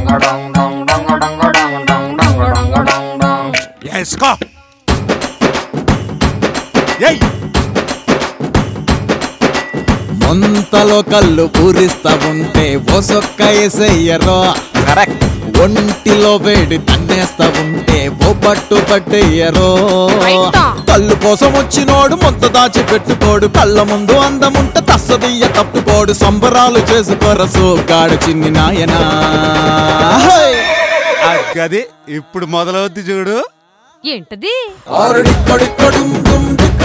వేసుకో ఏయ్ ముంతలో కళ్ళు పూరిస్తా ఉంటే ఓ సొక్క ఎసయ్యరో కరెక్ట్ ఒంటిలో వేడి తన్నేస్తా ఉంటే ఓ పట్టు పట్టేయరో రైటా. కళ్ళు కోసం వచ్చినోడు మొత్త దాచి పెట్టుకోడు కళ్ళ ముందు అందముంటే తస్సదియ్య తప్పుకోడు సంబరాలు చేసుకోరసు గాడు చిన్ని నాయనా హై! గది ఇప్పుడు మొదలవుద్ది చూడు ఏంటది ఆరుడిక్కడిక్కడుం డుం డిక్